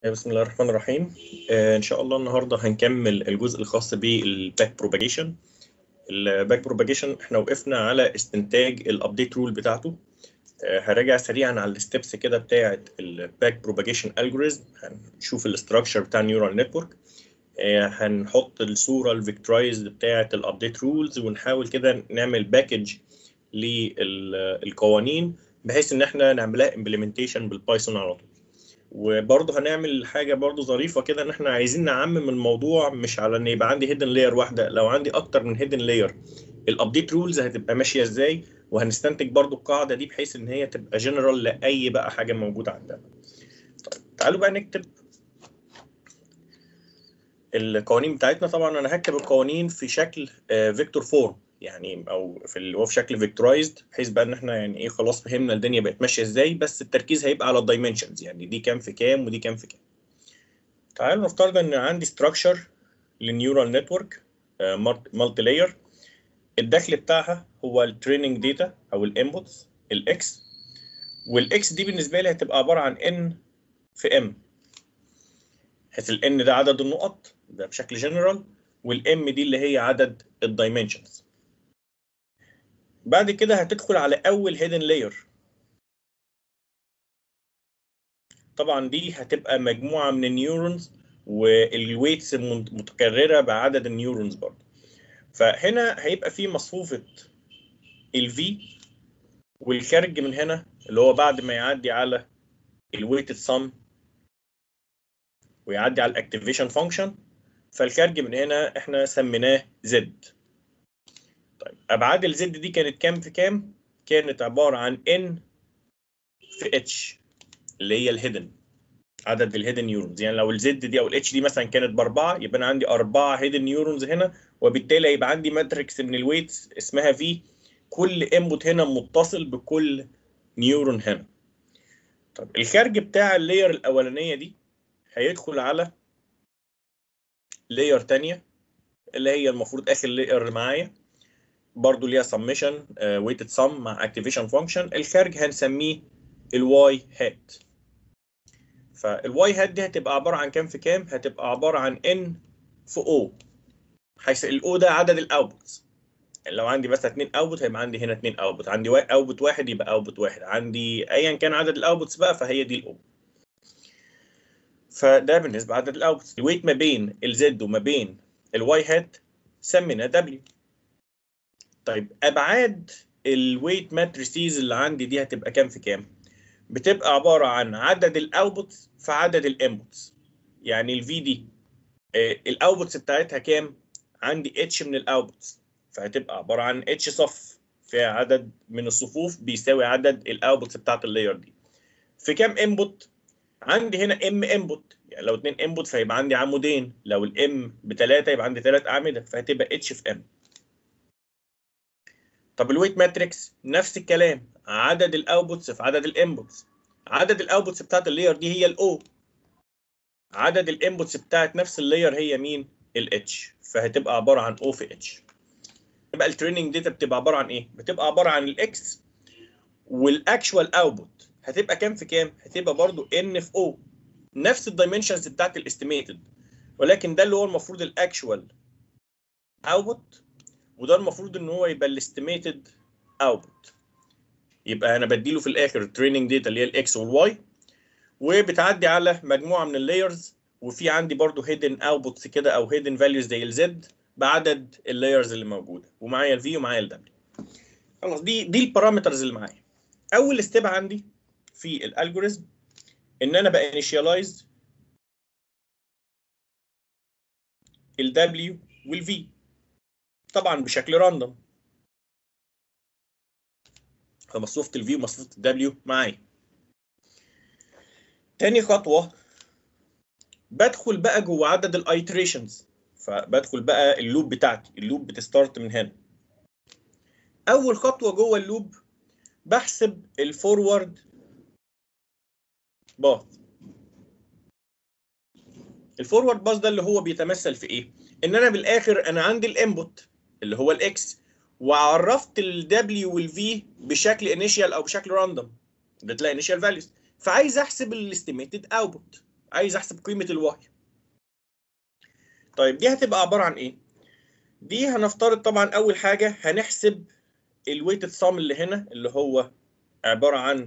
بسم الله الرحمن الرحيم آه، ان شاء الله النهارده هنكمل الجزء الخاص بالباك بروباجيشن الباك بروباجيشن احنا وقفنا على استنتاج الابديت رول بتاعته آه، هراجع سريعا على الستبس كده بتاعه الباك بروباجيشن الجوريزم هنشوف الاستراكشر بتاع النيورال نتورك هنحط الصوره الفيكتورايزد بتاعه الابديت رولز ونحاول كده نعمل باكج للقوانين بحيث ان احنا نعملها امبلمنتيشن بالبايثون على طول وبرضه هنعمل حاجه برضه ظريفه كده ان احنا عايزين نعمم الموضوع مش على ان يبقى عندي هيدن لاير واحده لو عندي اكتر من هيدن لاير الابديت رولز هتبقى ماشيه ازاي وهنستنتج برضه القاعده دي بحيث ان هي تبقى جنرال لاي بقى حاجه موجوده عندنا طيب تعالوا بقى نكتب القوانين بتاعتنا طبعا انا هكتب القوانين في شكل فيكتور فورم يعني او في اللي هو في شكل فيكتورايزد بحيث بقى ان احنا يعني ايه خلاص فهمنا الدنيا بقت ماشيه ازاي بس التركيز هيبقى على الدايمنشنز يعني دي كام في كام ودي كام في كام تعالوا نفترض ان عندي ستراكشر للنيورال نتورك مالتي لاير الدخل بتاعها هو التريننج داتا او الانبوتس الاكس والاكس دي بالنسبه لي هتبقى عباره عن ان في ام حيث الان ده عدد النقط ده بشكل جنرال والام دي اللي هي عدد الدايمنشنز بعد كده هتدخل على اول هيدن لاير طبعا دي هتبقى مجموعه من النيورونز والويتس متكرره بعدد النيورونز برضه فهنا هيبقى في مصفوفه الفي والخارج من هنا اللي هو بعد ما يعدي على الويتد سم ويعدي على الاكتيفيشن فانكشن فالخارج من هنا احنا سميناه زد طيب ابعاد الزد دي كانت كام في كام كانت عباره عن ان في اتش اللي هي الهيدن عدد الهيدن نيورونز يعني لو الزد دي او الاتش دي مثلا كانت باربعه يبقى انا عندي اربعه هيدن نيورونز هنا وبالتالي هيبقى عندي ماتريكس من الويتس اسمها في كل انبوت هنا متصل بكل نيورون هنا طب الخارج بتاع اللاير الاولانيه دي هيدخل على لاير تانية اللي هي المفروض اخر لاير معايا برضو ليها سميشن ويتد سم مع اكتيفيشن فانكشن الخارج هنسميه الواي هات فالواي هات دي هتبقى عباره عن كام في كام هتبقى عباره عن ان في او حيث الاو ده عدد الاوتبوتس يعني لو عندي بس اتنين اوتبوت هيبقى عندي هنا اتنين اوتبوت عندي اوتبوت واحد يبقى اوتبوت واحد عندي ايا كان عدد الاوتبوتس بقى فهي دي الاو فده بالنسبه لعدد الاوتبوتس الويت ما بين الزد وما بين الواي هات سميناه دبليو طيب ابعاد الويت ماتريسيز اللي عندي دي هتبقى كام في كام بتبقى عباره عن عدد الاوتبوتس في عدد الانبوتس يعني الفي دي الاوتبوتس بتاعتها كام عندي اتش من الاوتبوتس فهتبقى عباره عن اتش صف فيها عدد من الصفوف بيساوي عدد الاوتبوتس بتاعت اللاير دي في كام انبوت عندي هنا ام انبوت يعني لو اتنين انبوت فيبقى عندي عمودين لو الام بتلاته يبقى عندي تلات اعمده فهتبقى اتش في ام طب الويت ماتريكس نفس الكلام عدد الاوتبوتس في عدد الانبوتس عدد الاوتبوتس بتاعت اللاير دي هي الاو عدد الانبوتس بتاعت نفس اللاير هي مين الاتش فهتبقى عباره عن او في اتش يبقى التريننج داتا بتبقى عباره عن ايه بتبقى عباره عن الاكس والاكشوال اوتبوت هتبقى كام في كام هتبقى برضو ان في او نفس الدايمنشنز بتاعت الاستيميتد ولكن ده اللي هو المفروض الاكشوال اوتبوت وده المفروض ان هو يبقى الاستيميتد اوتبوت يبقى انا بديله في الاخر التريننج داتا اللي هي الاكس والواي وبتعدي على مجموعه من اللايرز وفي عندي برضو هيدن اوتبوتس كده او هيدن فاليوز زي الزد بعدد اللايرز اللي موجوده ومعايا الفي ومعايا الدبليو خلاص دي دي البارامترز اللي معايا اول ستيب عندي في الالجوريزم ان انا بانيشيالايز الدبليو والفي طبعا بشكل راندوم فمصفوفه الفي ومصفوفه الدبليو معايا تاني خطوه بدخل بقى جوه عدد الايتريشنز فبدخل بقى اللوب بتاعتي اللوب بتستارت من هنا اول خطوه جوه اللوب بحسب الفورورد باث الفورورد باث ده اللي هو بيتمثل في ايه ان انا بالاخر انا عندي الانبوت اللي هو الاكس وعرفت الدبليو والفي بشكل انيشال او بشكل راندوم ده تلاقي انيشال فاليوز فعايز احسب الاستيميتد اوتبوت عايز احسب قيمه الواي طيب دي هتبقى عباره عن ايه دي هنفترض طبعا اول حاجه هنحسب الويتد سام اللي هنا اللي هو عباره عن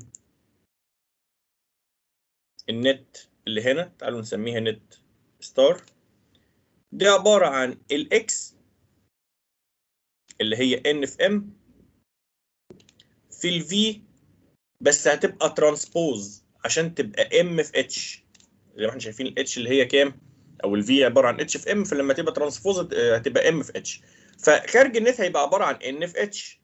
النت اللي هنا تعالوا نسميها نت ستار دي عباره عن الاكس اللي هي ان في ام في الفي بس هتبقى ترانسبوز عشان تبقى ام في اتش زي ما احنا شايفين الاتش اللي هي كام او الفي عباره عن اتش في ام فلما تبقى ترانسبوز هتبقى ام في اتش فخارج النت هيبقى عباره عن ان في اتش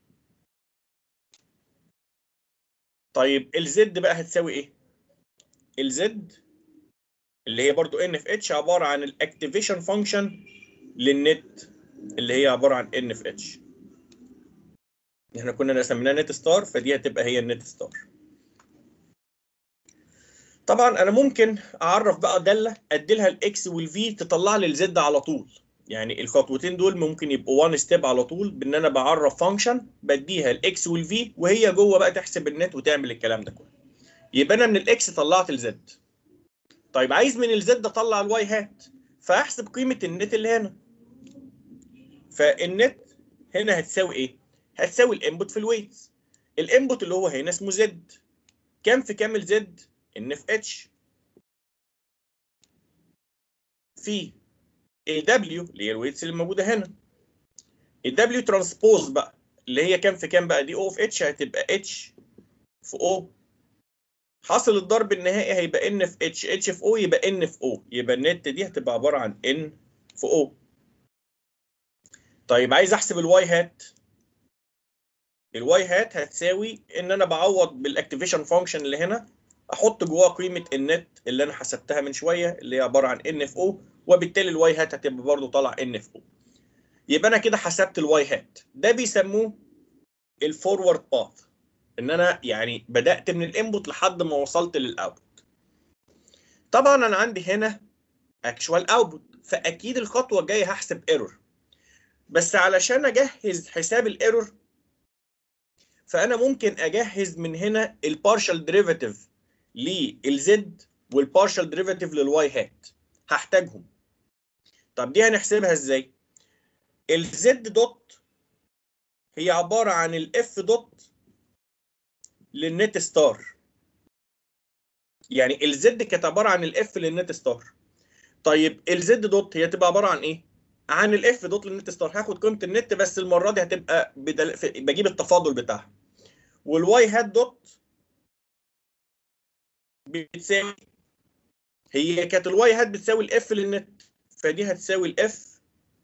طيب الزد بقى هتساوي ايه الزد اللي هي برضو ان في اتش عباره عن الاكتيفيشن فانكشن للنت اللي هي عباره عن ان في اتش احنا كنا سميناها نت ستار فدي هتبقى هي النت ستار طبعا انا ممكن اعرف بقى داله ادي لها الاكس والفي تطلع لي الزد على طول يعني الخطوتين دول ممكن يبقوا وان ستيب على طول بان انا بعرف فانكشن بديها الاكس والفي وهي جوه بقى تحسب النت وتعمل الكلام ده كله يبقى انا من الاكس طلعت الزد طيب عايز من الزد اطلع الواي هات فاحسب قيمه النت اللي هنا فالنت هنا هتساوي ايه هتساوي الانبوت في الويتس الانبوت اللي هو هنا اسمه زد كام في كام الزد ان في اتش في الدبليو اللي هي الويتس اللي موجوده هنا الدبليو ترانسبوز بقى اللي هي كام في كام بقى دي او في اتش هتبقى اتش في او حاصل الضرب النهائي هيبقى ان في اتش اتش في او يبقى ان في او يبقى النت دي هتبقى عباره عن ان في او طيب عايز احسب الواي هات الواي هات هتساوي ان انا بعوض بالاكتيفيشن فانكشن اللي هنا احط جواه قيمه النت اللي انا حسبتها من شويه اللي هي عباره عن ان في او وبالتالي الواي هات هتبقى برضه طالع ان في او يبقى انا كده حسبت الواي هات ده بيسموه الفورورد باث ان انا يعني بدات من الانبوت لحد ما وصلت للاوتبوت طبعا انا عندي هنا اكشوال اوتبوت فاكيد الخطوه الجايه هحسب ايرور بس علشان اجهز حساب الايرور فانا ممكن اجهز من هنا البارشال ديريفاتيف للزد والبارشال ديريفاتيف للواي هات هحتاجهم طب دي هنحسبها ازاي الزد دوت هي عباره عن الاف دوت للنت ستار يعني الزد كانت عباره عن الاف للنت ستار طيب الزد دوت هي تبقى عباره عن ايه عن الاف دوت للنت ستار هاخد قيمه النت بس المره دي هتبقى بدل... بجيب التفاضل بتاعها والواي هات دوت بتساوي هي كانت الواي هات بتساوي الاف للنت فدي هتساوي الاف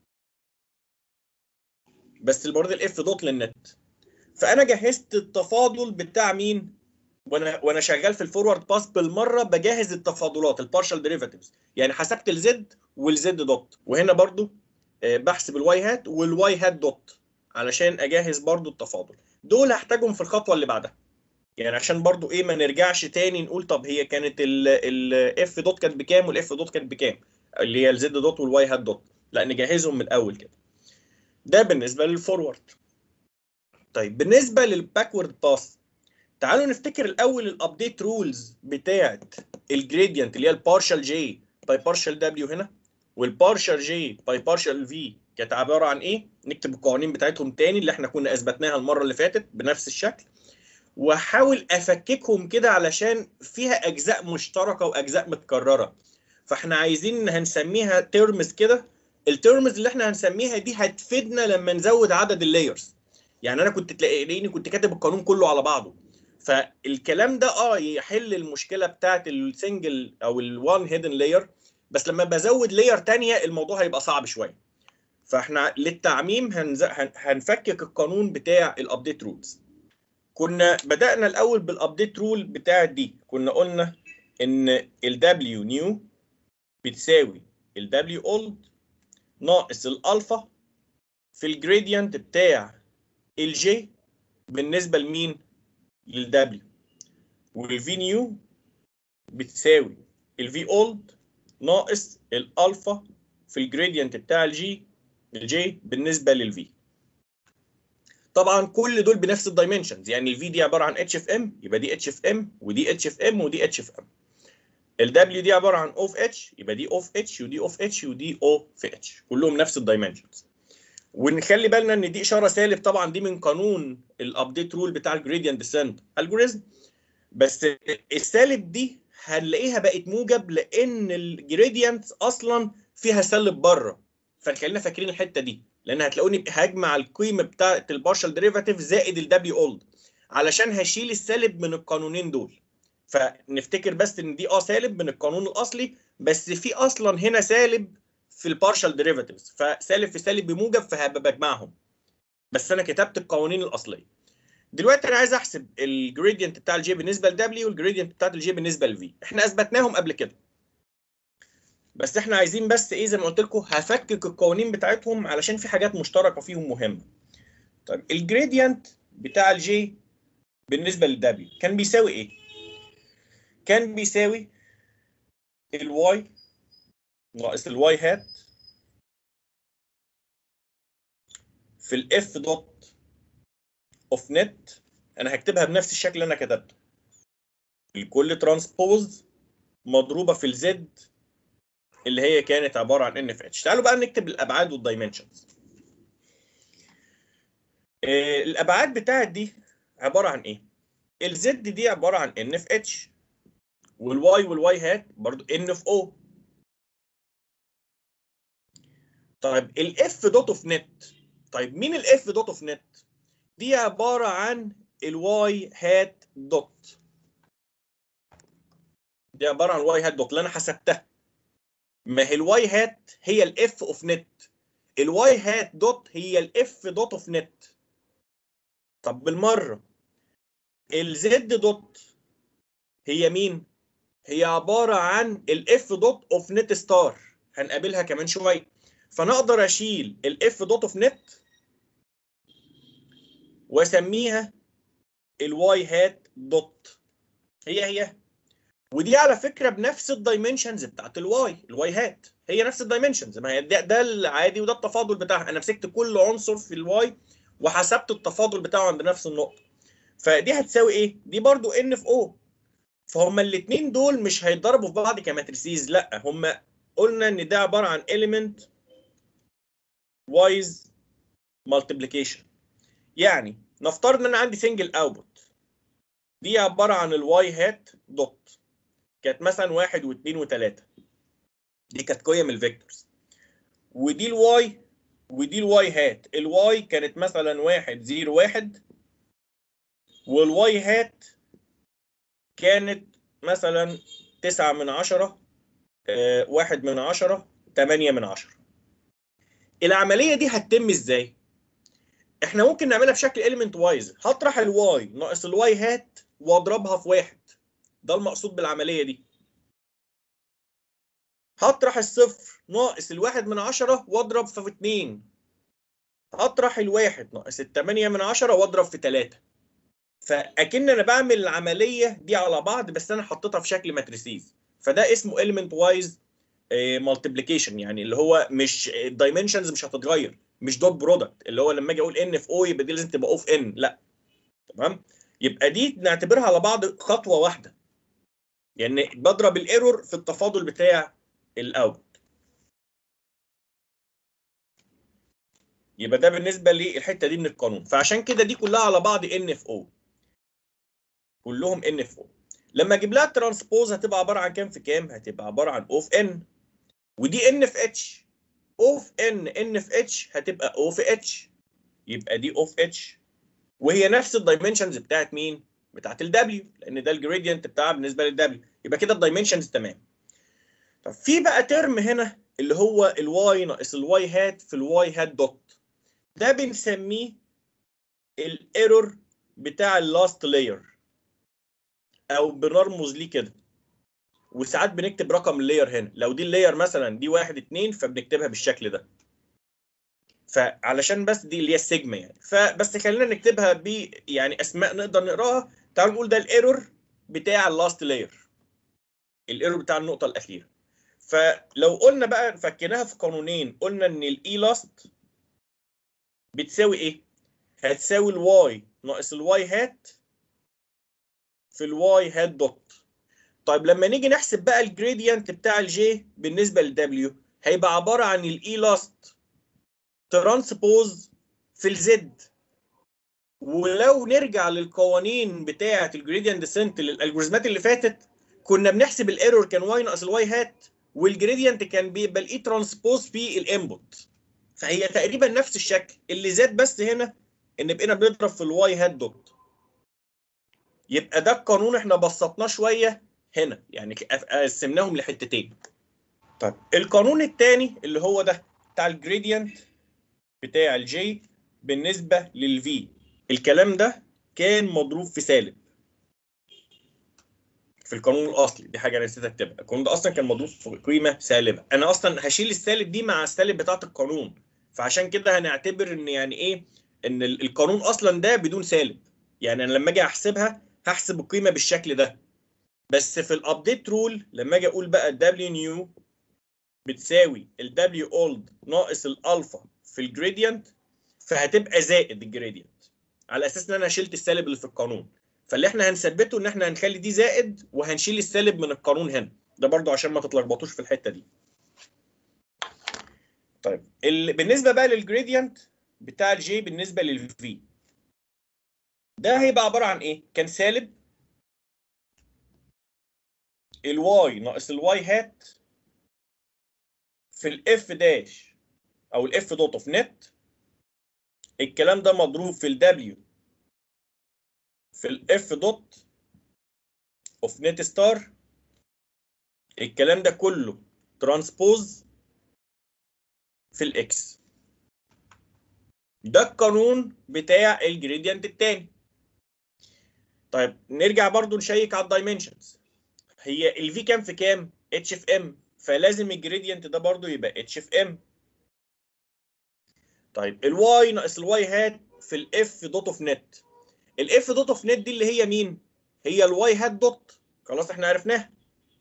بس المره دي الاف دوت للنت فانا جهزت التفاضل بتاع مين وانا وانا شغال في الفورورد باس بالمره بجهز التفاضلات البارشال ديريفاتيفز يعني حسبت الزد والزد دوت وهنا برضو بحسب الواي هات والواي هات دوت علشان اجهز برضو التفاضل دول هحتاجهم في الخطوه اللي بعدها يعني عشان برضو ايه ما نرجعش تاني نقول طب هي كانت الاف دوت كانت بكام والاف دوت كانت بكام اللي هي الزد دوت والواي هات دوت لا نجهزهم من الاول كده ده بالنسبه للفورورد طيب بالنسبه للباكورد باس تعالوا نفتكر الاول الابديت رولز بتاعت الجريدينت اللي هي البارشال جي باي بارشال دبليو هنا والبارشال جي باي بارشال في كانت عباره عن ايه نكتب القوانين بتاعتهم تاني اللي احنا كنا اثبتناها المره اللي فاتت بنفس الشكل واحاول افككهم كده علشان فيها اجزاء مشتركه واجزاء متكرره فاحنا عايزين هنسميها تيرمز كده التيرمز اللي احنا هنسميها دي هتفيدنا لما نزود عدد اللايرز يعني انا كنت تلاقيني كنت كاتب القانون كله على بعضه فالكلام ده اه يحل المشكله بتاعت السنجل او الوان هيدن لاير بس لما بزود لاير تانية الموضوع هيبقى صعب شويه فاحنا للتعميم هنز... هنفكك القانون بتاع الابديت رولز كنا بدانا الاول بالابديت رول بتاع دي كنا قلنا ان ال W new بتساوي ال W old ناقص الالفا في الجريدينت بتاع الجي بالنسبه لمين للدبليو والفي نيو بتساوي الفي اولد ناقص الالفا في الجريدينت بتاع الجي الجي بالنسبه للفي طبعا كل دول بنفس الدايمنشنز يعني الفي دي عباره عن اتش اف ام يبقى دي اتش اف ام ودي اتش اف ام ودي اتش اف ام ال W دي عباره عن O في H يبقى دي O في H ودي O في H ودي O في H كلهم نفس الدايمنشنز ونخلي بالنا ان دي اشاره سالب طبعا دي من قانون الابديت رول بتاع الجريدينت ديسنت الجوريزم بس السالب دي هنلاقيها بقت موجب لان الجريدينت اصلا فيها سالب بره فخلينا فاكرين الحته دي لان هتلاقوني هجمع القيمه بتاعه البارشال ديريفاتيف زائد الدبليو اولد علشان هشيل السالب من القانونين دول فنفتكر بس ان دي اه سالب من القانون الاصلي بس في اصلا هنا سالب في البارشال ديريفاتيفز فسالب في سالب بموجب فهبقى بجمعهم بس انا كتبت القوانين الاصليه دلوقتي انا عايز احسب الجريدينت بتاع الجي بالنسبه لدبليو والجريدينت بتاعت الجي بالنسبه لفي احنا اثبتناهم قبل كده بس احنا عايزين بس ايه زي ما قلت لكم هفكك القوانين بتاعتهم علشان في حاجات مشتركه فيهم مهمه طيب الجريدينت بتاع الجي بالنسبه للدبليو كان بيساوي ايه كان بيساوي الواي ناقص الواي هات في الاف دوت اوف نت انا هكتبها بنفس الشكل اللي انا كتبته الكل ترانسبوز مضروبه في الزد اللي هي كانت عباره عن ان في اتش تعالوا بقى نكتب الابعاد والدايمنشنز الابعاد بتاعت دي عباره عن ايه الزد دي عباره عن ان في اتش والواي والواي هات برضو ان في او طيب الاف دوت اوف نت طيب مين الاف دوت اوف نت دي عباره عن الواي هات دوت دي عباره عن واي هات دوت اللي انا حسبتها ما هي الواي هات هي الاف اوف نت الواي هات دوت هي الاف دوت اوف نت طب بالمره الزد دوت هي مين هي عباره عن الاف دوت اوف نت ستار هنقابلها كمان شويه فانا اقدر اشيل الاف دوت اوف نت واسميها الواي هات دوت هي هي ودي على فكره بنفس الدايمنشنز بتاعت الواي الواي هات هي نفس الدايمنشنز ما هي ده, ده العادي وده التفاضل بتاعها انا مسكت كل عنصر في الواي وحسبت التفاضل بتاعه عند نفس النقطه فدي هتساوي ايه دي برضو ان في او فهم الاثنين دول مش هيتضربوا في بعض كماتريسيز لا هم قلنا ان ده عباره عن element وايز multiplication يعني نفترض ان انا عندي سنجل اوتبوت دي عباره عن الواي هات دوت كانت مثلا واحد واثنين وثلاثه دي كانت قيم الفيكتورز ودي الواي ودي الواي هات الواي كانت مثلا واحد زيرو واحد والواي هات كانت مثلا تسعة من عشرة آه، واحد من عشرة تمانية من عشرة العملية دي هتتم ازاي؟ احنا ممكن نعملها بشكل element وايز هطرح الواي ناقص الواي هات واضربها في واحد ده المقصود بالعملية دي هطرح الصفر ناقص الواحد من عشرة واضرب في اتنين هطرح الواحد ناقص التمانية من عشرة واضرب في تلاتة فاكن انا بعمل العمليه دي على بعض بس انا حطيتها في شكل ماتريسيز فده اسمه element وايز مالتيبليكيشن يعني اللي هو مش الدايمنشنز مش هتتغير مش دوت برودكت اللي هو لما اجي اقول ان في او يبقى دي لازم تبقى او في ان لا تمام يبقى دي نعتبرها على بعض خطوه واحده يعني بضرب الايرور في التفاضل بتاع الاوت يبقى ده بالنسبه للحته دي من القانون فعشان كده دي كلها على بعض ان اف او كلهم ان اف او لما اجيب لها ترانسبوز هتبقى عباره عن كام في كام هتبقى عباره عن او في ان ودي ان في اتش او في ان ان في اتش هتبقى او في اتش يبقى دي او في اتش وهي نفس الدايمنشنز بتاعت مين بتاعت الدبليو لان ده الجريدينت بتاعها بالنسبه للدبليو يبقى كده الدايمنشنز تمام طب في بقى ترم هنا اللي هو الواي ناقص الواي هات في الواي هات دوت ده بنسميه الايرور بتاع اللاست لاير او بنرمز ليه كده وساعات بنكتب رقم اللاير هنا لو دي اللاير مثلا دي واحد اتنين فبنكتبها بالشكل ده فعلشان بس دي اللي هي السيجما يعني فبس خلينا نكتبها ب يعني اسماء نقدر نقراها تعالوا نقول ده الايرور بتاع اللاست لاير الايرور بتاع النقطه الاخيره فلو قلنا بقى فكيناها في قانونين قلنا ان الاي لاست بتساوي ايه هتساوي الواي ناقص الواي هات في الواي هات دوت طيب لما نيجي نحسب بقى الجريدينت بتاع الجي بالنسبه للدبليو هيبقى عباره عن الاي لاست ترانسبوز في الزد ولو نرجع للقوانين بتاعه الجريدينت ديسنت للالجوريزمات اللي فاتت كنا بنحسب الايرور كان واي ناقص الواي هات والجريدينت كان بيبقى الاي ترانسبوز في الانبوت فهي تقريبا نفس الشكل اللي زاد بس هنا ان بقينا بنضرب في الواي هات دوت يبقى ده القانون احنا بسطناه شويه هنا يعني قسمناهم لحتتين طيب القانون الثاني اللي هو ده بتاع الجريدينت بتاع الجي بالنسبه للفي الكلام ده كان مضروب في سالب في القانون الاصلي دي حاجه انا نسيت اكتبها القانون ده اصلا كان مضروب في قيمه سالبه انا اصلا هشيل السالب دي مع السالب بتاعه القانون فعشان كده هنعتبر ان يعني ايه ان القانون اصلا ده بدون سالب يعني انا لما اجي احسبها هحسب القيمه بالشكل ده بس في الابديت رول لما اجي اقول بقى دبليو نيو بتساوي الدبليو اولد ناقص الالفا في الجريدينت فهتبقى زائد الجريدينت على اساس ان انا شلت السالب اللي في القانون فاللي احنا هنثبته ان احنا هنخلي دي زائد وهنشيل السالب من القانون هنا ده برضو عشان ما تتلخبطوش في الحته دي طيب ال... بالنسبه بقى للجريدينت بتاع الجي بالنسبه للفي ده هيبقى عباره عن ايه كان سالب الواي ناقص الواي هات في الاف داش او الاف دوت اوف نت الكلام ده مضروب في الدبليو في الاف دوت اوف نت ستار الكلام ده كله ترانسبوز في الاكس ده القانون بتاع الجريدينت التاني طيب نرجع برضو نشيك على الدايمنشنز هي الفي كام في كام اتش في ام فلازم الجريدينت ده برضو يبقى اتش في ام طيب الواي ناقص الواي هات في الاف دوت اوف نت الاف دوت اوف نت دي اللي هي مين هي الواي هات دوت خلاص احنا عرفناها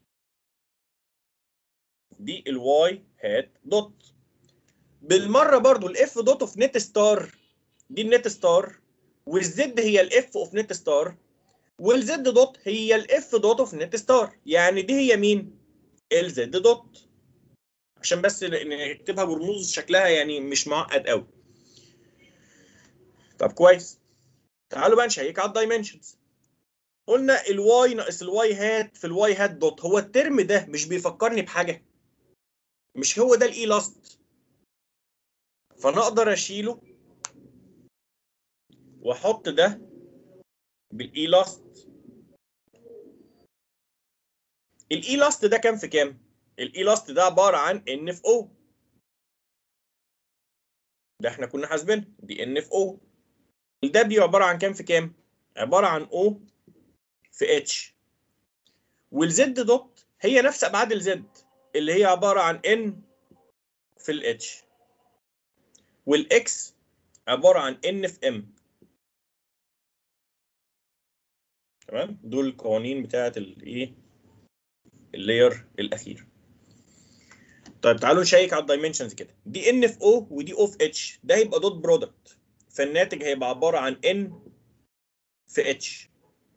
دي الواي هات دوت بالمره برضو الاف دوت اوف نت ستار دي النت ستار والزد هي الاف اوف نت ستار والزد دوت هي الاف دوت اوف نت ستار يعني دي هي مين الزد دوت عشان بس نكتبها برموز شكلها يعني مش معقد قوي طب كويس تعالوا بقى نشيك على الدايمنشنز قلنا الواي ناقص الواي هات في الواي هات دوت هو الترم ده مش بيفكرني بحاجه مش هو ده الاي لاست فانا اقدر اشيله واحط ده بالاي لاست الاي لاست ده كام في كام الاي لاست ده عباره عن ان في او ده احنا كنا حاسبينها دي ان في او الدبليو عباره عن كام في كام عباره عن او في اتش والزد دوت هي نفس ابعاد الزد اللي هي عباره عن ان في الاتش والاكس عباره عن ان في ام تمام دول القوانين بتاعه الايه اللاير الاخير طيب تعالوا نشيك على الدايمنشنز كده دي ان في او ودي او في اتش ده هيبقى دوت برودكت فالناتج هيبقى عباره عن ان في اتش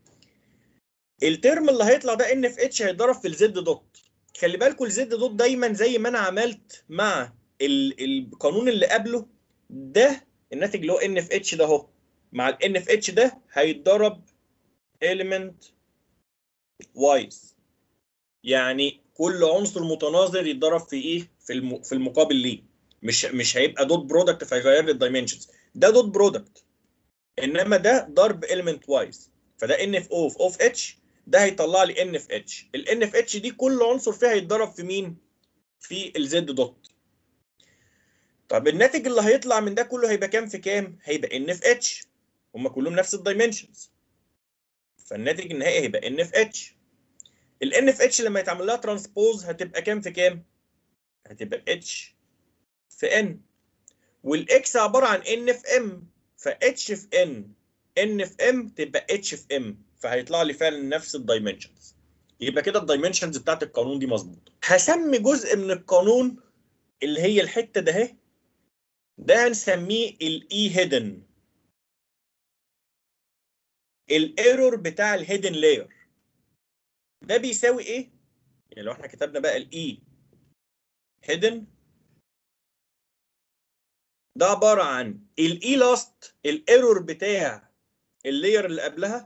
الترم اللي هيطلع ده ان في اتش هيتضرب في الزد دوت خلي بالكم الزد دوت دايما زي ما انا عملت مع القانون اللي قبله ده الناتج اللي هو ان في اتش ده اهو مع الان في اتش ده هيتضرب element wise يعني كل عنصر متناظر يتضرب في ايه في الم... في المقابل ليه مش مش هيبقى دوت برودكت فيغير لي الدايمنشنز ده دوت برودكت انما ده ضرب element wise فده ان في او في او في اتش ده هيطلع لي ان في اتش الان في اتش دي كل عنصر فيها هيتضرب في مين في الزد دوت طب الناتج اللي هيطلع من ده كله هيبقى كام في كام هيبقى ان في اتش هما كلهم نفس الدايمنشنز فالناتج النهائي هيبقى ان في اتش الان في اتش لما يتعمل لها ترانسبوز هتبقى كام في كام هتبقى اتش في ان والاكس عباره عن ان في ام فاتش في ان ان في ام تبقى اتش في ام فهيطلع لي فعلا نفس الدايمنشنز يبقى كده الدايمنشنز بتاعت القانون دي مظبوطه هسمي جزء من القانون اللي هي الحته ده اهي ده هنسميه الاي هيدن الايرور بتاع الهيدن لاير ده بيساوي ايه يعني لو احنا كتبنا بقى الاي هيدن ده عباره عن الاي لاست الايرور بتاع اللاير اللي قبلها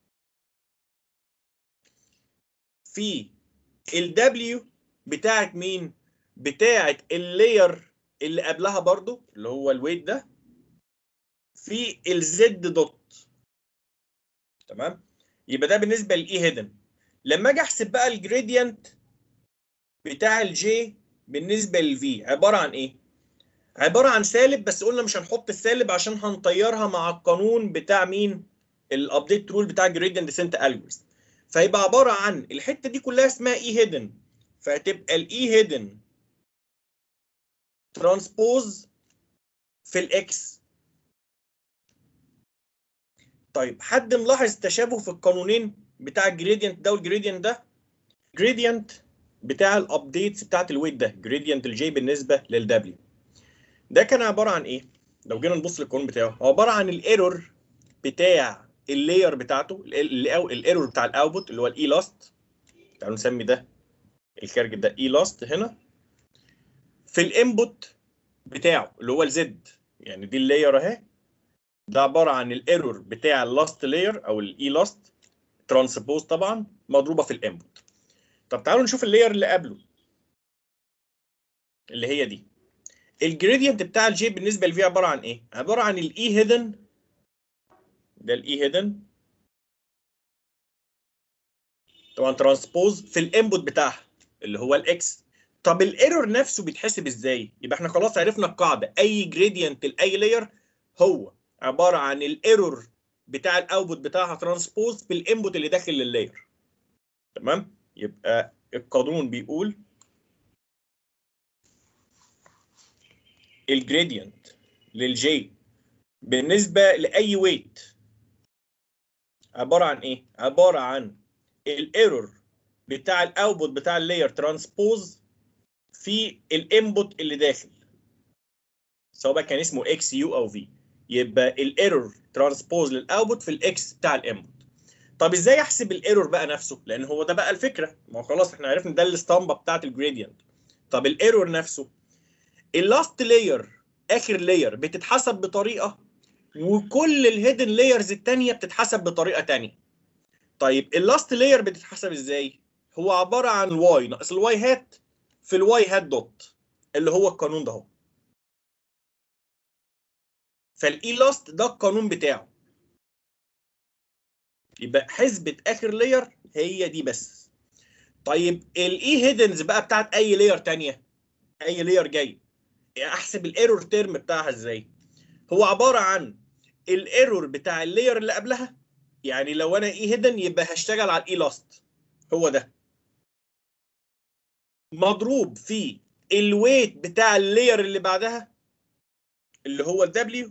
في الدبليو بتاعت مين بتاعت اللاير اللي قبلها برضو اللي هو الويت ده في الزد دوت تمام يبقى ده بالنسبه للاي هيدن لما اجي احسب بقى الجريدينت بتاع الجي بالنسبه للفي عباره عن ايه عباره عن سالب بس قلنا مش هنحط السالب عشان هنطيرها مع القانون بتاع مين الابديت رول بتاع جريدينت ديسنت الجوريزم فيبقى عباره عن الحته دي كلها اسمها اي هيدن فهتبقى الاي هيدن ترانسبوز في الاكس طيب حد ملاحظ تشابه في القانونين بتاع الجريدينت ده والجريدينت ده جريدينت بتاع الابديتس بتاعت الويت ده جريدينت الجي بالنسبه للدبليو ده كان عباره عن ايه لو جينا نبص للقانون بتاعه هو عباره عن الايرور بتاع اللاير بتاعته الايرور بتاع الاوتبوت اللي هو الاي لاست تعالوا نسمي ده الكارج ده اي لاست هنا في الانبوت بتاعه اللي هو الزد يعني دي اللاير اهي ده عباره عن الايرور بتاع اللاست لاير او الاي لاست ترانسبوز طبعا مضروبه في الانبوت طب تعالوا نشوف اللاير اللي قبله اللي هي دي الجريدينت بتاع الجي بالنسبه لفي عباره عن ايه عباره عن الاي هيدن ده الاي هيدن طبعا ترانسبوز في الانبوت بتاعها اللي هو الاكس طب الايرور نفسه بيتحسب ازاي يبقى احنا خلاص عرفنا القاعده اي جريدينت لاي لاير هو عباره عن الايرور بتاع الاوتبوت بتاعها ترانسبوز في الانبوت اللي داخل لللاير تمام يبقى القانون بيقول الجريدينت للجي بالنسبه لاي ويت عباره عن ايه عباره عن الايرور بتاع الاوتبوت بتاع اللاير ترانسبوز في الانبوت اللي داخل سواء بقى كان اسمه اكس يو او في يبقى الايرور ترانسبوز للاوتبوت في الاكس بتاع الانبوت طب ازاي احسب الايرور بقى نفسه لان هو ده بقى الفكره ما هو خلاص احنا عرفنا ده الاسطمبه بتاعت الجريدينت طب الايرور نفسه اللاست لاير اخر لاير بتتحسب بطريقه وكل الهيدن لايرز الثانيه بتتحسب بطريقه ثانيه طيب اللاست لاير بتتحسب ازاي هو عباره عن الواي ناقص الواي هات في الواي هات دوت اللي هو القانون ده اهو فالاي لاست ده القانون بتاعه يبقى حسبة اخر لاير هي دي بس طيب الاي هيدنز بقى بتاعت اي لاير تانية اي لاير جاي احسب الايرور تيرم بتاعها ازاي هو عباره عن الايرور بتاع اللاير اللي قبلها يعني لو انا اي هيدن يبقى هشتغل على الاي لاست هو ده مضروب في الويت بتاع اللاير اللي بعدها اللي هو الدبليو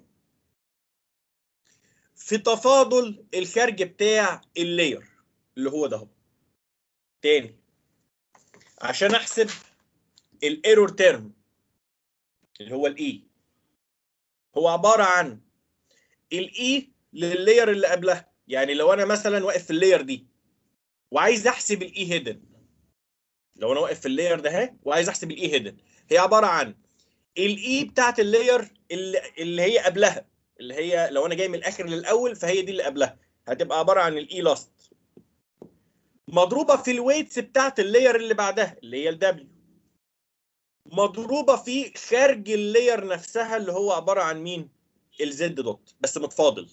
في تفاضل الخارج بتاع اللاير اللي هو ده اهو تاني عشان احسب الايرور تيرم اللي هو الاي هو عباره عن الاي لللاير اللي قبلها يعني لو انا مثلا واقف في اللاير دي وعايز احسب الاي هيدن لو انا واقف في اللاير ده اهي وعايز احسب الاي هيدن هي عباره عن الاي بتاعت اللاير اللي, اللي هي قبلها اللي هي لو انا جاي من الاخر للاول فهي دي اللي قبلها هتبقى عباره عن الاي لاست مضروبه في الويتس بتاعت اللاير اللي بعدها اللي هي الدبليو مضروبه في خارج اللاير نفسها اللي هو عباره عن مين الزد دوت بس متفاضل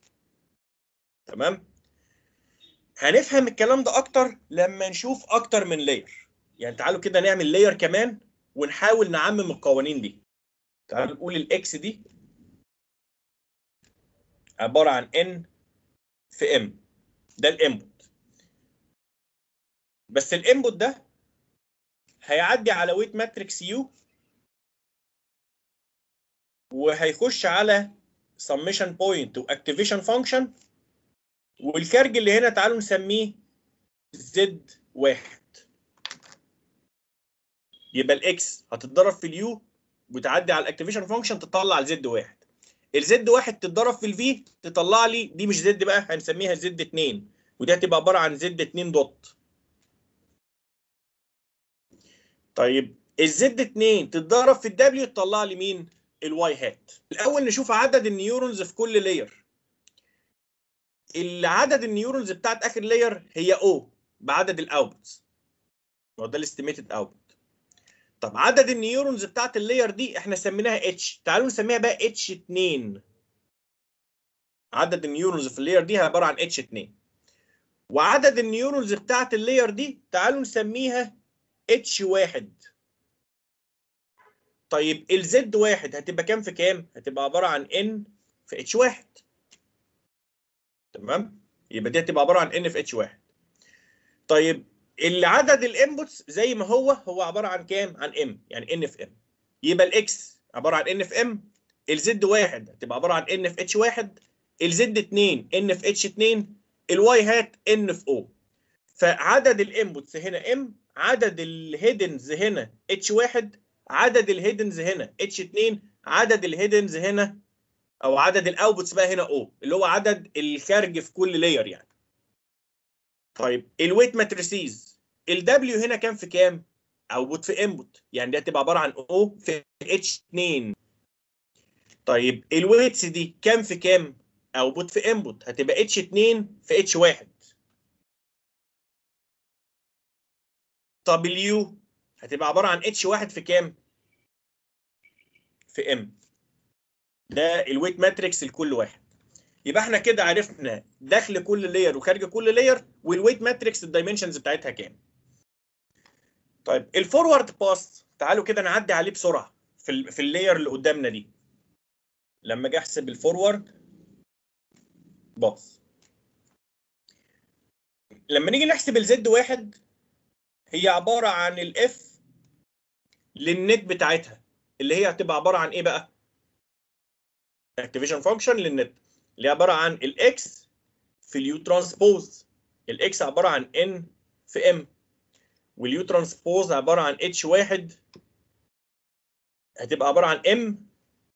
تمام هنفهم الكلام ده اكتر لما نشوف اكتر من لاير يعني تعالوا كده نعمل لاير كمان ونحاول نعمم القوانين دي تعالوا نقول الاكس دي عباره عن ان في ام ده الانبوت بس الانبوت ده هيعدي على ويت ماتريكس يو وهيخش على سميشن بوينت واكتيفيشن فانكشن والكارج اللي هنا تعالوا نسميه زد واحد يبقى الاكس هتتضرب في اليو وتعدي على الاكتيفيشن فانكشن تطلع الزد واحد الزد واحد تتضرب في الفي تطلع لي دي مش زد بقى هنسميها زد 2 ودي هتبقى عباره عن زد 2 دوت طيب الزد 2 تتضرب في الدبليو تطلع لي مين الواي هات الاول نشوف عدد النيورونز في كل لاير العدد النيورونز بتاعت اخر لاير هي او بعدد الاوتبوتس هو ده الاستيميتد اوتبوت طب عدد النيورونز بتاعت اللاير دي احنا سميناها اتش تعالوا نسميها بقى اتش 2 عدد النيورونز في اللاير دي عباره عن اتش 2 وعدد النيورونز بتاعت اللاير دي تعالوا نسميها اتش 1 طيب الزد واحد هتبقى كام في كام؟ هتبقى عباره عن ان في اتش 1 تمام؟ يبقى دي هتبقى عباره عن ان في اتش 1 طيب العدد الانبوتس زي ما هو هو عباره عن كام؟ عن ام يعني ان في ام يبقى الاكس عباره عن ان في ام الزد واحد هتبقى عباره عن ان في اتش 1 الزد 2 ان في اتش 2 الواي هات ان في او فعدد الانبوتس هنا ام عدد الهيدنز هنا اتش 1 عدد الهيدنز هنا اتش 2 عدد الهيدنز هنا او عدد الاوتبوتس بقى هنا او اللي هو عدد الخارج في كل لاير يعني طيب الويت ماتريسيز الدبليو هنا كام في كام اوتبوت في انبوت يعني دي هتبقى عباره عن او في اتش 2 طيب الويتس دي كام في كام اوتبوت في انبوت هتبقى اتش 2 في اتش 1 طب اليو هتبقى عباره عن اتش 1 في كام في ام ده الويت ماتريكس لكل واحد يبقى احنا كده عرفنا داخل كل لاير وخارج كل لاير والويت ماتريكس الدايمنشنز بتاعتها كام طيب الفورورد باس تعالوا كده نعدي عليه بسرعه في ال في اللاير اللي قدامنا دي لما اجي احسب الفورورد باس لما نيجي نحسب الزد واحد هي عباره عن الاف للنت بتاعتها اللي هي هتبقى عباره عن ايه بقى؟ اكتيفيشن فانكشن للنت اللي هي عباره عن الاكس في اليو ترانسبوز الاكس عباره عن ان في ام واليو ترانسبوز عباره عن اتش واحد هتبقى عباره عن ام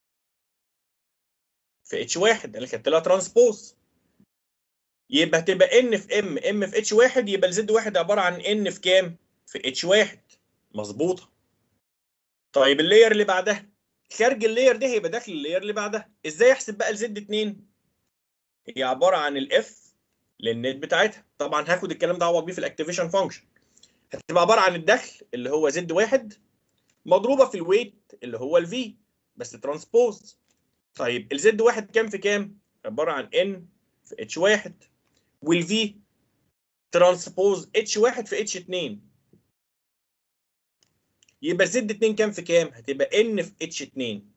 في اتش واحد اللي كانت لها ترانسبوز يبقى هتبقى ان في ام ام في اتش واحد يبقى الزد واحد عباره عن ان في كام؟ في اتش واحد مظبوطه طيب اللاير اللي بعدها خارج اللاير دي هيبقى داخل اللاير اللي بعدها ازاي احسب بقى الزد 2 هي عباره عن الاف للنت بتاعتها طبعا هاخد الكلام ده اعوض بيه في الاكتيفيشن فانكشن هتبقى عباره عن الدخل اللي هو زد واحد مضروبه في الويت اللي هو الفي بس ترانسبوز طيب الزد واحد كام في كام عباره عن ان في اتش واحد والفي ترانسبوز اتش واحد في اتش 2 يبقى زد 2 كام في كام؟ هتبقى ان في اتش 2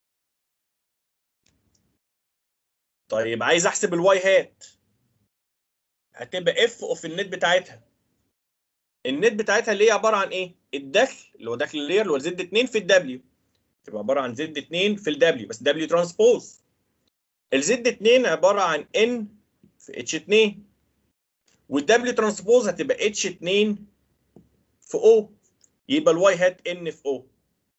طيب عايز احسب الواي هات هتبقى اف اوف النت بتاعتها النت بتاعتها اللي هي عباره عن ايه؟ الدخل اللي هو دخل اللاير اللي هو زد 2 في الدبليو تبقى عباره عن زد 2 في الدبليو بس دبليو ترانسبوز الزد 2 عباره عن ان في اتش 2 والدبليو ترانسبوز هتبقى اتش 2 في او يبقى الواي هات ان في او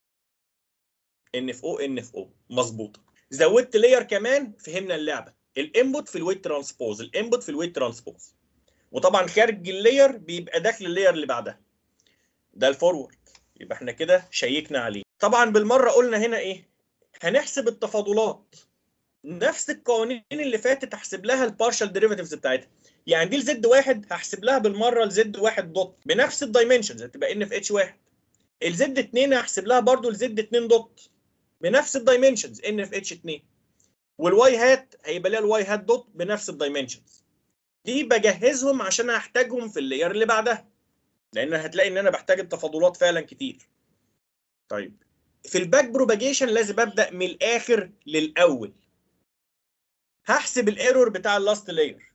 ان في او ان في او مظبوطه زودت لاير كمان فهمنا اللعبه الانبوت في الويت ترانسبوز الانبوت في الويت ترانسبوز وطبعا خارج اللاير بيبقى داخل اللاير اللي بعدها ده الفورورد يبقى احنا كده شيكنا عليه طبعا بالمره قلنا هنا ايه هنحسب التفاضلات نفس القوانين اللي فاتت هحسب لها البارشال ديريفاتيفز بتاعتها يعني دي لزد واحد هحسب لها بالمره لزد واحد دوت بنفس الدايمنشنز هتبقى ان في اتش واحد الزد 2 هحسب لها برضو لزد 2 دوت بنفس الدايمنشنز ان في اتش 2 والواي هات هيبقى لها الواي هات دوت بنفس الدايمنشنز دي بجهزهم عشان هحتاجهم في اللاير اللي بعدها لان هتلاقي ان انا بحتاج التفاضلات فعلا كتير طيب في الباك بروباجيشن لازم ابدا من الاخر للاول هحسب الايرور بتاع اللاست لاير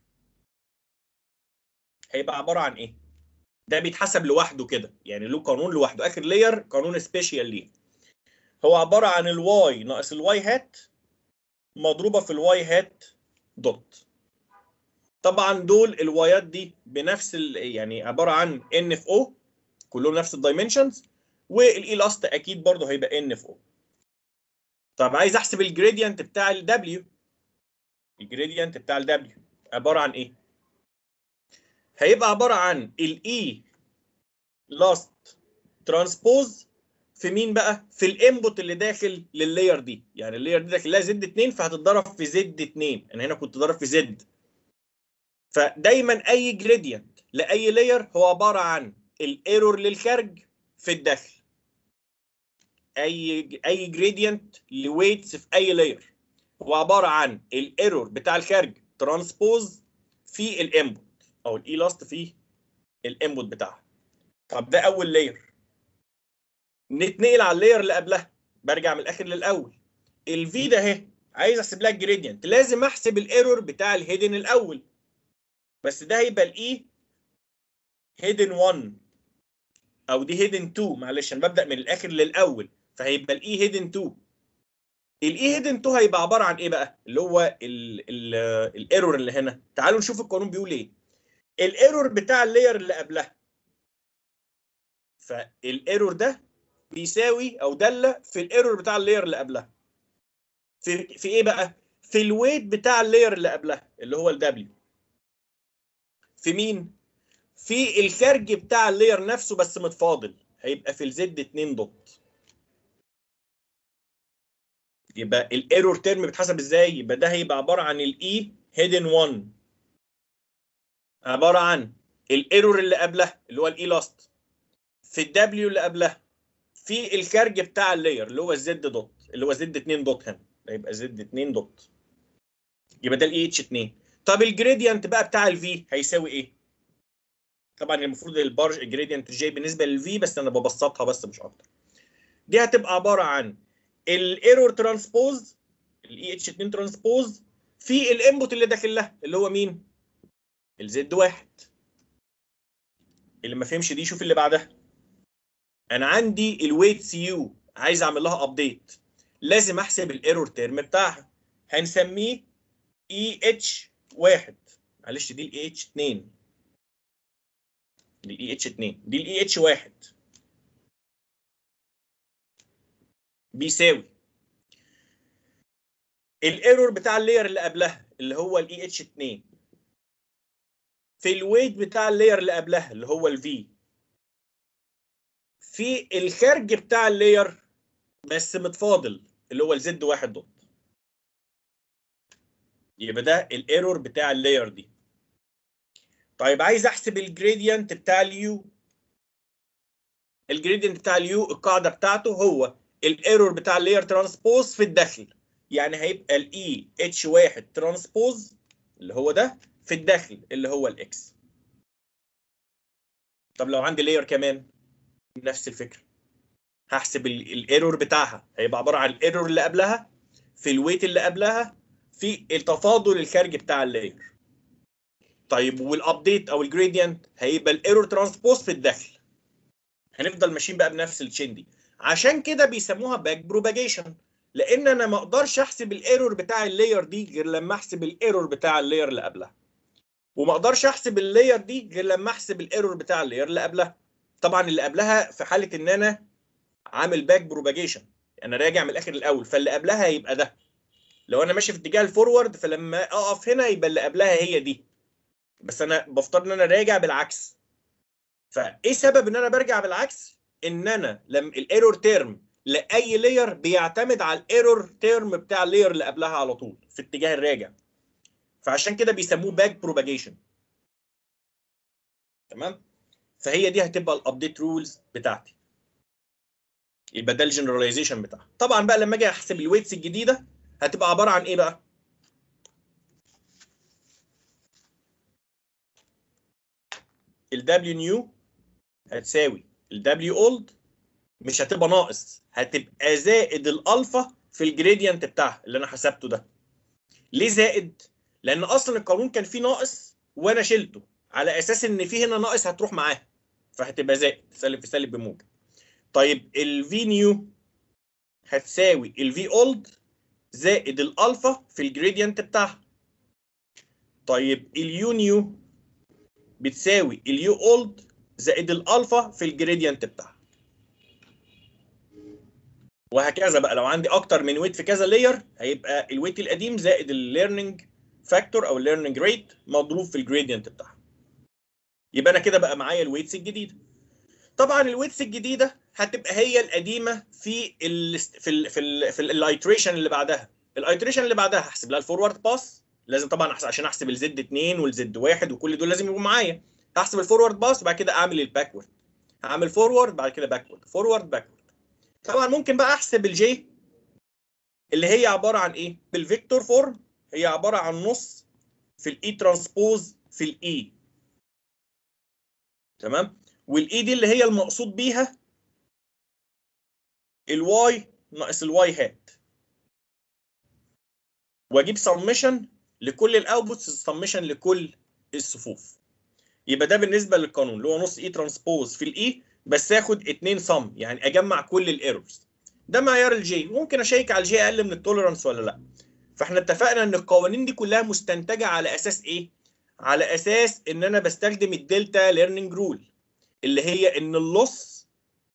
هيبقى عباره عن ايه ده بيتحسب لوحده كده يعني له قانون لوحده اخر لاير قانون سبيشال ليه هو عباره عن الواي ناقص الواي هات مضروبه في الواي هات دوت طبعا دول الوايات دي بنفس يعني عباره عن ان اف او كلهم نفس الدايمنشنز والاي لاست اكيد برضه هيبقى ان اف او طب عايز احسب الجريدينت بتاع الدبليو الجريدينت بتاع الدبليو عباره عن ايه هيبقى عباره عن الاي لاست ترانسبوز في مين بقى؟ في الانبوت اللي داخل لللاير دي، يعني اللاير دي داخل لها زد 2 فهتتضرب في زد 2، انا هنا كنت ضرب في زد. فدايما اي جريدينت لاي لاير هو عباره عن الايرور للخارج في الداخل. اي اي جريدينت لويتس في اي لاير هو عباره عن الايرور بتاع الخارج ترانسبوز في الانبوت او الاي لاست في الانبوت بتاعها. طب ده اول لاير. نتنقل على اللاير اللي قبلها برجع من الاخر للاول الفي ده اهي عايز احسب لها الجريدينت لازم احسب الايرور بتاع الهيدن الاول بس ده هيبقى الاي هيدن 1 او دي هيدن 2 معلش انا ببدا من الاخر للاول فهيبقى الاي هيدن 2 الاي هيدن 2 هيبقى عباره عن ايه بقى اللي هو الايرور اللي هنا تعالوا نشوف القانون بيقول ايه الايرور بتاع اللاير اللي قبلها فالايرور ده بيساوي او داله في الايرور بتاع اللاير اللي قبلها في في ايه بقى في الويت بتاع اللاير اللي قبلها اللي هو الدبليو في مين في الخارج بتاع اللاير نفسه بس متفاضل هيبقى في الزد 2 دوت يبقى الايرور تيرم بيتحسب ازاي يبقى ده هيبقى عباره عن الاي هيدن 1 عباره عن الايرور اللي قبلها اللي هو الاي لاست في الدبليو اللي قبلها في الخارج بتاع اللاير اللي هو الزد دوت اللي هو زد 2 دوت هنا هيبقى زد 2 دوت يبقى ده الاي اتش 2 طب الجريدينت بقى بتاع الفي هيساوي ايه؟ طبعا المفروض البارج الجريدينت جاي بالنسبه للفي بس انا ببسطها بس مش اكتر دي هتبقى عباره عن الايرور ترانسبوز الاي اتش 2 ترانسبوز في الانبوت اللي داخل لها اللي هو مين؟ الزد واحد اللي ما فهمش دي شوف اللي بعدها انا عندي الويت سي يو عايز اعمل لها ابديت لازم احسب الايرور تيرم بتاعها هنسميه اي اتش واحد معلش دي الاي اتش 2 دي الاي اتش 2 دي الاي اتش واحد بيساوي الايرور بتاع اللاير اللي قبلها اللي هو الاي اتش 2 في الويت بتاع اللاير اللي قبلها اللي هو الفي في الخارج بتاع اللاير بس متفاضل اللي هو الزد واحد دوت يبقى ده الايرور بتاع اللاير دي طيب عايز احسب الجريدينت بتاع اليو الجريدينت بتاع اليو القاعده بتاعته هو الايرور بتاع اللاير ترانسبوز في الداخل يعني هيبقى الاي اتش واحد ترانسبوز اللي هو ده في الداخل اللي هو الاكس طب لو عندي لاير كمان نفس الفكره هحسب الايرور بتاعها هيبقى عباره عن الايرور اللي قبلها في الويت اللي قبلها في التفاضل الخارجي بتاع اللاير طيب والابديت او الجريدينت هيبقى الايرور ترانسبوز في الداخل هنفضل ماشيين بقى بنفس التشين دي عشان كده بيسموها باك بروباجيشن لان انا ما اقدرش احسب الايرور بتاع اللاير دي غير لما احسب الايرور بتاع اللاير اللي قبلها وما اقدرش احسب اللاير دي غير لما احسب الايرور بتاع اللاير اللي قبلها طبعا اللي قبلها في حاله ان انا عامل باك بروباجيشن انا راجع من الاخر الاول فاللي قبلها هيبقى ده لو انا ماشي في اتجاه الفورورد فلما اقف هنا يبقى اللي قبلها هي دي بس انا بفترض ان انا راجع بالعكس فايه سبب ان انا برجع بالعكس ان انا لما الايرور تيرم لاي لاير بيعتمد على الايرور تيرم بتاع اللاير اللي قبلها على طول في اتجاه الراجع فعشان كده بيسموه باك بروباجيشن تمام فهي دي هتبقى الابديت رولز بتاعتي يبقى ده الجنراليزيشن بتاعها طبعا بقى لما اجي احسب الويتس الجديده هتبقى عباره عن ايه بقى ال W new هتساوي ال W old مش هتبقى ناقص هتبقى زائد الالفا في الجريدينت بتاعها اللي انا حسبته ده ليه زائد لان اصلا القانون كان فيه ناقص وانا شلته على اساس ان في هنا ناقص هتروح معاه فهتبقى زائد سالب في سالب بموجب طيب ال V new هتساوي ال V old زائد الالفا في الجريدينت بتاعها طيب اليو نيو بتساوي اليو اولد زائد الالفا في الجريدينت بتاعها وهكذا بقى لو عندي اكتر من ويت في كذا لاير هيبقى الويت القديم زائد الليرنينج فاكتور او الليرنينج ريت مضروب في الجريدينت بتاعها يبقى انا كده بقى معايا الويتس الجديده طبعا الويتس الجديده هتبقى هي القديمه في ال في ال في ال في الايتريشن اللي بعدها الايتريشن اللي بعدها هحسب لها الفورورد باس لازم طبعا أحسب عشان احسب الزد 2 والزد 1 وكل دول لازم يبقوا معايا هحسب الفورورد باس وبعد كده اعمل الباكورد هعمل فورورد بعد كده باكورد فورورد باكورد طبعا ممكن بقى احسب الجي اللي هي عباره عن ايه بالفيكتور فورم هي عباره عن نص في الاي ترانسبوز في الاي تمام والاي دي اللي هي المقصود بيها الواي ناقص الواي هات واجيب سمشن لكل الاوتبوتس سمشن لكل الصفوف يبقى ده بالنسبه للقانون اللي هو نص اي ترانسبوز في الاي بس اخد 2 سم يعني اجمع كل الايرورز ده معيار الجي ممكن اشيك على الجي اقل من التوليرانس ولا لا فاحنا اتفقنا ان القوانين دي كلها مستنتجه على اساس ايه على اساس ان انا بستخدم الدلتا ليرنينج رول اللي هي ان اللص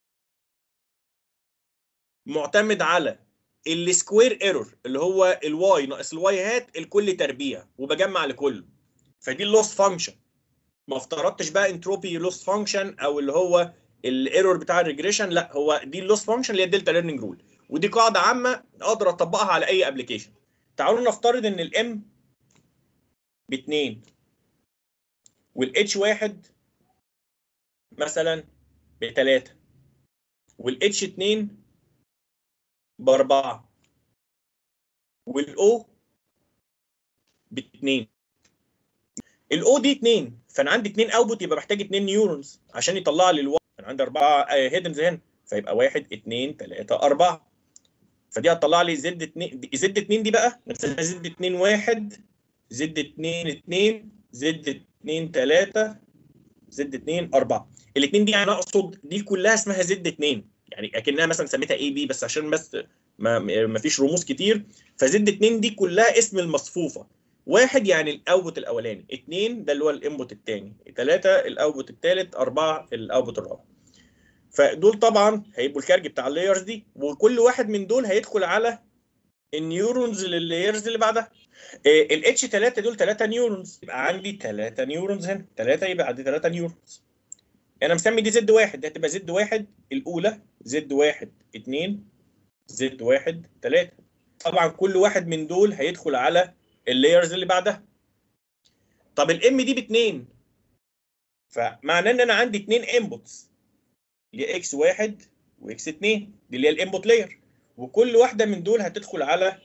معتمد على السكوير ايرور اللي هو الواي ناقص الواي هات الكل تربيع وبجمع لكله فدي اللوس فانكشن ما افترضتش بقى انتروبي لوس فانكشن او اللي هو الايرور بتاع الريجريشن لا هو دي اللوس فانكشن اللي هي الدلتا ليرنينج رول ودي قاعده عامه اقدر اطبقها على اي ابلكيشن تعالوا نفترض ان الام ب 2 والاتش 1 مثلا ب 3 والاتش 2 ب 4 والاو ب 2 الاو دي 2 فانا عندي 2 اوتبوت يبقى محتاج 2 نيورونز عشان يطلع لي الواي انا عندي 4 هيدنز هنا فيبقى 1 2 3 4 فدي هتطلع لي زد 2 زد 2 دي بقى نسميها زد 2 1 زد 2 2 زد 2 3 زد 2 4 الاثنين دي انا اقصد دي كلها اسمها زد 2 يعني اكنها مثلا سميتها اي بي بس عشان بس ما ما فيش رموز كتير فزد 2 دي كلها اسم المصفوفه واحد يعني الاوتبوت الاولاني اثنين ده اللي هو الانبوت الثاني ثلاثه الاوتبوت الثالث اربعه الاوتبوت الرابع فدول طبعا هيبقوا الكارج بتاع اللايرز دي وكل واحد من دول هيدخل على النيورونز لللايرز اللي بعدها الاتش 3 دول 3 نيورونز يبقى عندي 3 نيورونز هنا 3 يبقى عندي 3 نيورونز انا مسمي دي زد واحد دي هتبقى زد واحد الاولى زد واحد 2 زد واحد 3 طبعا كل واحد من دول هيدخل على اللايرز اللي بعدها طب الام دي باتنين فمعناه ان انا عندي اتنين انبوتس اللي هي اكس واحد واكس اتنين دي اللي هي الانبوت لاير وكل واحده من دول هتدخل على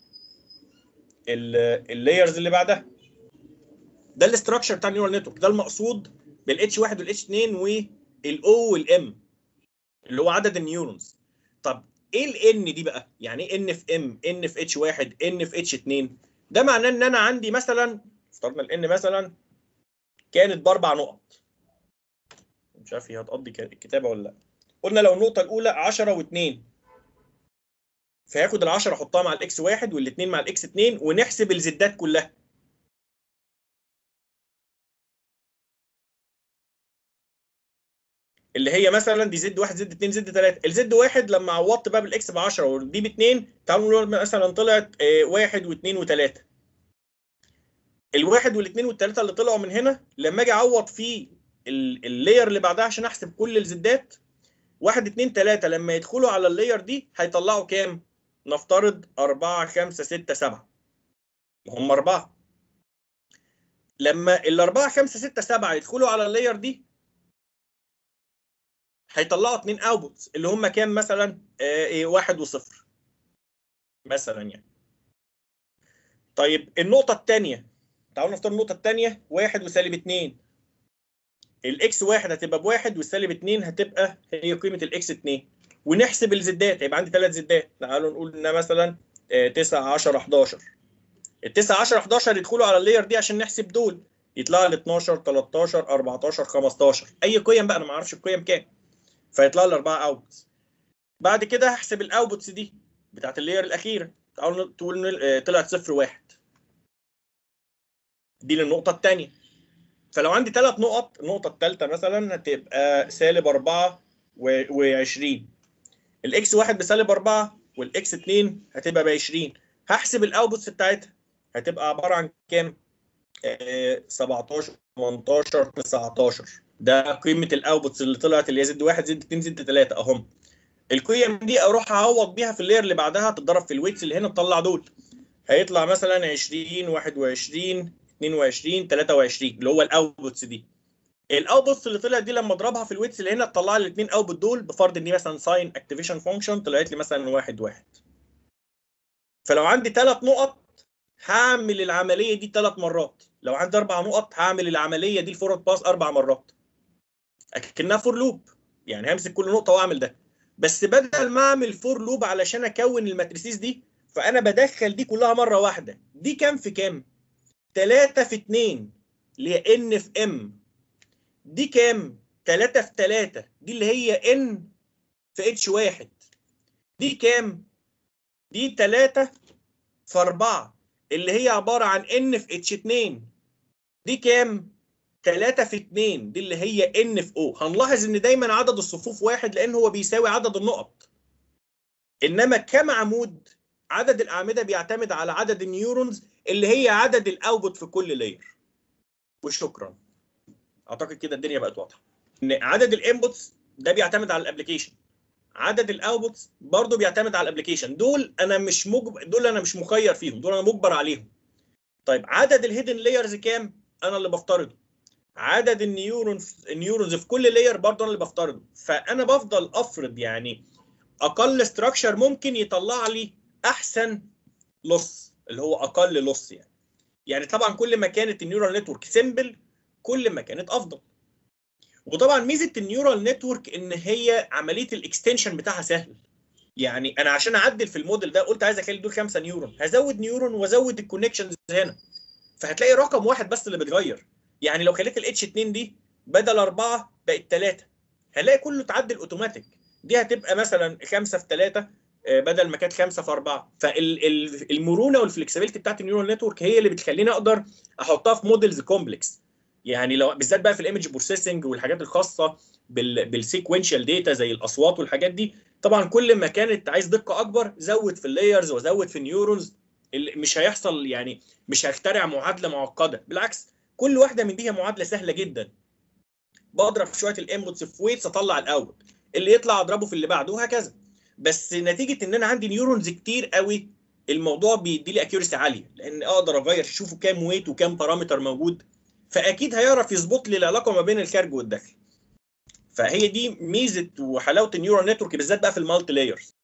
اللايرز اللي بعدها ده الاستراكشر بتاع النيورال نتورك ده المقصود بالاتش 1 والاتش 2 والاو والام اللي هو عدد النيورونز طب ايه الان دي بقى يعني ايه ان في ام ان في اتش 1 ان في اتش 2 ده معناه ان انا عندي مثلا افترضنا الان مثلا كانت باربع نقط مش عارف هي هتقضي الكتابه ولا لا قلنا لو النقطه الاولى 10 و2 فهاخد ال10 احطها مع الاكس 1 والاثنين مع الاكس 2 ونحسب الزدات كلها اللي هي مثلا دي زد 1 زد 2 زد 3 الزد 1 لما عوضت بقى بالاكس ب 10 ودي ب 2 تعالوا نقول مثلا طلعت 1 و2 و3 الواحد والاثنين والثلاثه اللي طلعوا من هنا لما اجي اعوض في اللاير اللي بعدها عشان احسب كل الزدات 1 2 3 لما يدخلوا على اللاير دي هيطلعوا كام؟ نفترض 4 5 6 7 هم أربعة لما الأربعة خمسة ستة سبعة يدخلوا على اللاير دي هيطلعوا اتنين اوتبوتس اللي هم كام مثلا آه إيه واحد وصفر مثلا يعني طيب النقطة الثانية تعالوا نفترض النقطة الثانية واحد وسالب اتنين الاكس واحد هتبقى بواحد والسالب اتنين هتبقى هي قيمة الاكس اتنين ونحسب الزدات هيبقى عندي ثلاث زدات تعالوا نقول ان مثلا 9 10 11 ال 9 10 11 يدخلوا على اللاير دي عشان نحسب دول يطلع لي 12 13 14 15 اي قيم بقى انا ما اعرفش القيم كام فيطلع لي اربعه اوتبوتس بعد كده هحسب الاوتبوتس دي بتاعت اللاير الاخيره تعالوا تقول طلعت صفر واحد دي للنقطه الثانيه فلو عندي ثلاث نقط النقطه الثالثه مثلا هتبقى سالب 4 و20 الاكس 1 بسالب 4 والاكس 2 هتبقى ب 20 هحسب الاوتبوتس بتاعتها هتبقى عباره عن كام؟ آه 17 18 19 ده قيمه الاوتبوتس اللي طلعت اللي هي زد 1 زد 2 زد 3 اهم القيم دي اروح اعوض بيها في اللاير اللي بعدها تتضرب في الويتس اللي هنا تطلع دول هيطلع مثلا 20 21 22 23 اللي هو الاوتبوتس دي الاوتبوتس اللي طلعت دي لما اضربها في الويتس اللي هنا تطلع لي الاثنين اوتبوت دول بفرض ان دي مثلا ساين اكتيفيشن فانكشن طلعت لي مثلا واحد واحد فلو عندي ثلاث نقط هعمل العمليه دي ثلاث مرات لو عندي اربع نقط هعمل العمليه دي الفورورد باس اربع مرات اكنها فور لوب يعني همسك كل نقطه واعمل ده بس بدل ما اعمل فور لوب علشان اكون الماتريسيز دي فانا بدخل دي كلها مره واحده دي كام في كام 3 في 2 اللي هي ان في ام دي كام 3 في 3 دي اللي هي ان في اتش واحد دي كام دي 3 في 4 اللي هي عباره عن ان في اتش 2 دي كام 3 في 2 دي اللي هي ان في او هنلاحظ ان دايما عدد الصفوف واحد لان هو بيساوي عدد النقط انما كم عمود عدد الاعمده بيعتمد على عدد النيورونز اللي هي عدد الاوتبوت في كل لاير وشكرا اعتقد كده الدنيا بقت واضحه ان عدد الانبوتس ده بيعتمد على الابلكيشن عدد الاوتبوتس برضه بيعتمد على الابلكيشن دول انا مش مجب... دول انا مش مخير فيهم دول انا مجبر عليهم طيب عدد الهيدن لايرز كام انا اللي بفترضه عدد النيورونز النيورونز في كل لاير برضه انا اللي بفترضه فانا بفضل افرض يعني اقل ستراكشر ممكن يطلع لي احسن لص اللي هو اقل لص يعني يعني طبعا كل ما كانت النيورال نتورك سيمبل كل ما كانت افضل وطبعا ميزه النيورال نتورك ان هي عمليه الاكستنشن بتاعها سهل يعني انا عشان اعدل في الموديل ده قلت عايز اخلي دول خمسه نيورون هزود نيورون وازود الكونكشنز هنا فهتلاقي رقم واحد بس اللي بيتغير يعني لو خليت الاتش 2 دي بدل اربعه بقت ثلاثه هلاقي كله اتعدل اوتوماتيك دي هتبقى مثلا خمسه في ثلاثه بدل ما كانت خمسه في اربعه فالمرونه والفلكسبيليتي بتاعت النيورال نتورك هي اللي بتخليني اقدر احطها في موديلز كومبلكس يعني لو بالذات بقى في الايمج بروسيسنج والحاجات الخاصه بالسيكونشال داتا زي الاصوات والحاجات دي طبعا كل ما كانت عايز دقه اكبر زود في اللايرز وزود في النيورونز مش هيحصل يعني مش هخترع معادله معقده بالعكس كل واحده من دي هي معادله سهله جدا بضرب شويه الانبوتس في ويتس اطلع الاوت اللي يطلع اضربه في اللي بعده وهكذا بس نتيجه ان انا عندي نيورونز كتير قوي الموضوع بيدي لي اكيورسي عاليه لان اقدر اغير شوفوا كام ويت وكام بارامتر موجود فاكيد هيعرف يظبط لي العلاقه ما بين الخارج والداخل فهي دي ميزه وحلاوه النيورال نتورك بالذات بقى في المالتي لايرز